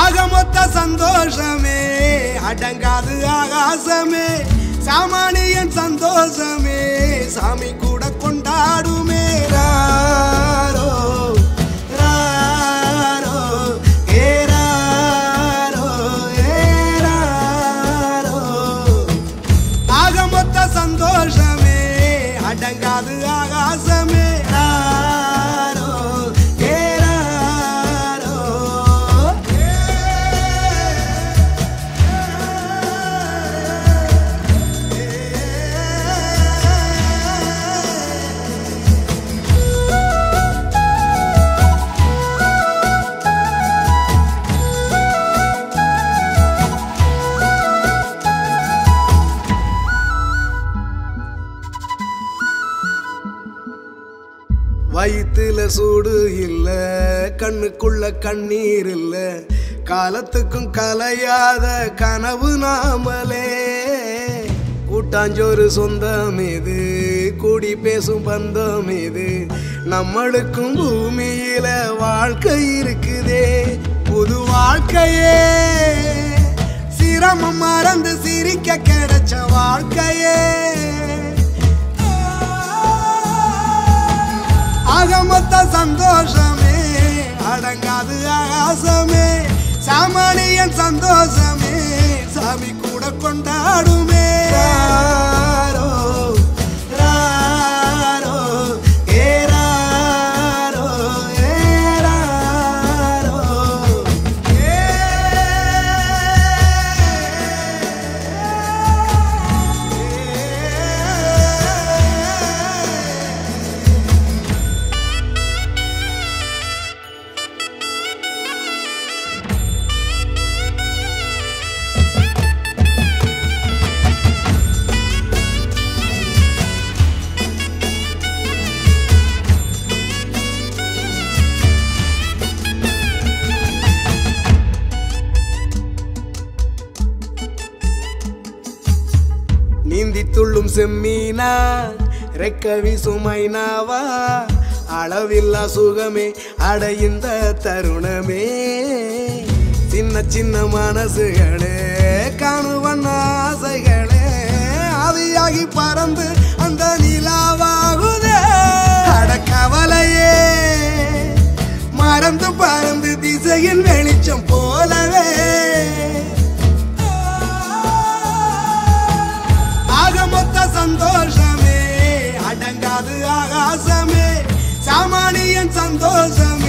ஆக மொத்த சந்தோஷமே அடங்காது ஆகாசமே சாமானியன் சந்தோஷமே சாமி கூட கொண்டாடுமே ராரோ ராரோ ஏ ராரோ ஏ ராரோ ஆக மொத்த சந்தோஷமே அடங்காது ஆகாசமே ராரோ ஏ ராரோ வயிற்றுல சூடு இல்ல கண்ணுக்குள்ள கண்ணீர் இல்ல காலத்துக்கும் கலையாத கனவு நாமலே கூட்டாஞ்சோறு சொந்தம் இது கூடி பேசும் பந்தம் இது நம்மளுக்கும் பூமியில வாழ்க்கை இருக்குதே புது வாழ்க்கையே சிரமம் மறந்து சிரிக்க கிடைச்ச வாழ்க்கையே ஆகமொத்த சந்தோஷமே அடங்காது ஆகாசமே சாமானியன் சந்தோஷமே சாமி கூட கொண்டாடுமே ராரோ, ராரோ, ஏ ராரோ, ஏ ராரோ, ஏ நீந்தி துள்ளும் செம்மீனா ரெக்க வீசும் மைனாவா அளவில்லா சுகமே அடைந்த தருணமே சின்ன சின்ன மனசுகளே காணுவன் ஆசைகளே ஆவியாகி பறந்து அந்த நிலாவாகுதே அடக்கவலையே மறந்து பறந்து திசையின் வெளிச்சம் போலவே ஆக மொத்த சந்தோஷமே அடங்காது ஆகாசமே சாமானியன் சந்தோஷமே